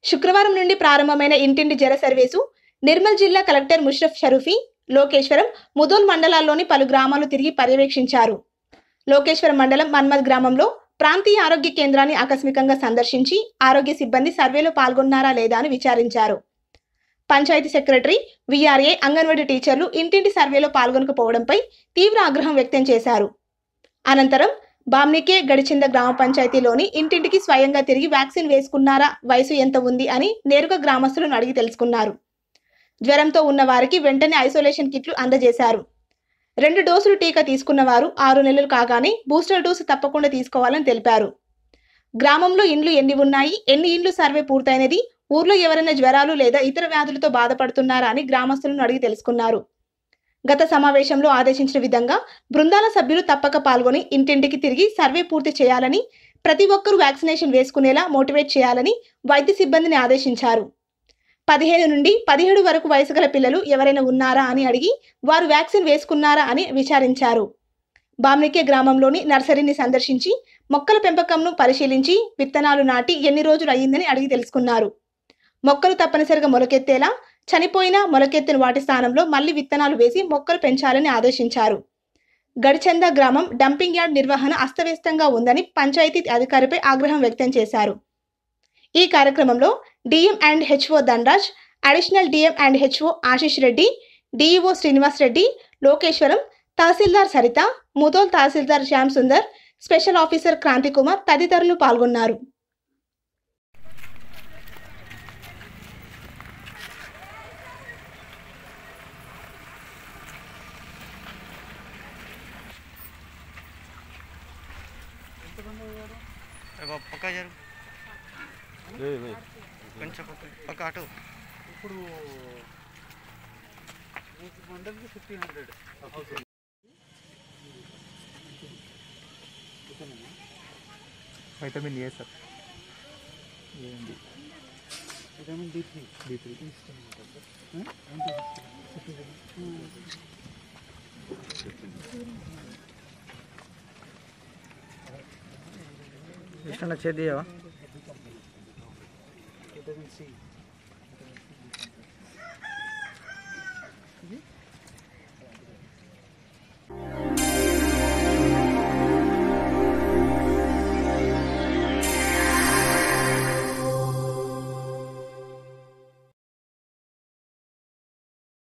శుక్రవారం నుండి ప్రారంభమైన ఇంటింటి జల సర్వేసు నిర్మల్ జిల్లా కలెక్టర్ ముష్రఫ్ షరూఫీ లోకేశ్వరం ముదోల్ మండలాల్లోని పలు గ్రామాలు తిరిగి పర్యవేక్షించారు లోకేశ్వరం మండలం మన్మద్ గ్రామంలో ప్రాంతీయ ఆరోగ్య కేంద్రాన్ని ఆకస్మికంగా సందర్శించి ఆరోగ్య సిబ్బంది సర్వేలో పాల్గొన్నారా లేదా అని విచారించారు పంచాయతీ సెక్రటరీ విఆర్ఏ అంగన్వాడీ టీచర్లు ఇంటింటి సర్వేలో పాల్గొనకపోవడంపై తీవ్ర ఆగ్రహం వ్యక్తం చేశారు అనంతరం బామ్నికే గడిచింద గ్రామ పంచాయతీలోని ఇంటింటికి స్వయంగా తిరిగి వ్యాక్సిన్ వేసుకున్నారా వయసు ఎంత ఉంది అని నేరుగా గ్రామస్తులను అడిగి తెలుసుకున్నారు జ్వరంతో ఉన్న వారికి వెంటనే ఐసోలేషన్ కిట్లు అందజేశారు రెండు డోసులు టీకా తీసుకున్న వారు ఆరు నెలలు కాగానే బూస్టర్ డోసు తప్పకుండా తీసుకోవాలని తెలిపారు గ్రామంలో ఇండ్లు ఎన్ని ఉన్నాయి ఎన్ని ఇండ్లు సర్వే పూర్తయినది ఊర్లో ఎవరైనా జ్వరాలు లేదా ఇతర వ్యాధులతో బాధపడుతున్నారా అని గ్రామస్తులను అడిగి తెలుసుకున్నారు గత సమావేశంలో ఆదేశించిన విధంగా బృందాల సభ్యులు తప్పక పాల్గొని ఇంటింటికి తిరిగి సర్వే పూర్తి చేయాలని ప్రతి ఒక్కరూ వ్యాక్సినేషన్ వేసుకునేలా మోటివేట్ చేయాలని వైద్య సిబ్బందిని ఆదేశించారు పదిహేను నుండి పదిహేడు వరకు వయసు గల పిల్లలు ఎవరైనా ఉన్నారా అని అడిగి వారు వ్యాక్సిన్ వేసుకున్నారా అని విచారించారు బామ్నికే గ్రామంలోని నర్సరీని సందర్శించి మొక్కల పెంపకంను పరిశీలించి విత్తనాలు నాటి ఎన్ని రోజులు అయ్యిందని అడిగి తెలుసుకున్నారు మొక్కలు తప్పనిసరిగా మొలకెత్తేలా చనిపోయిన మొలకెత్తిన వాటి స్థానంలో మళ్లీ విత్తనాలు వేసి మొక్కలు పెంచాలని ఆదేశించారు గడిచంద గ్రామం డంపింగ్ యార్డ్ నిర్వహణ అస్తవ్యస్తంగా ఉందని పంచాయతీ అధికారిపై ఆగ్రహం వ్యక్తం చేశారు ఈ కార్యక్రమంలో D M and H O Dhanaraj additional D M and H O Ashish Reddy D E O Srinivas Reddy Lokeshwaram tahsildar Saritha Mudhol tahsildar Shyam Sundar special officer Kranthi Kumar తదితరులు పాల్గొన్నారు బాబు పక్క జరుగు కొంచెం పక్క పక్క అటు ఇప్పుడు మండలికి fifteen hundred vitamin A sir ఏంటి vitamin D three D three ఇష్టం చేద్దావా విటమిన్ సి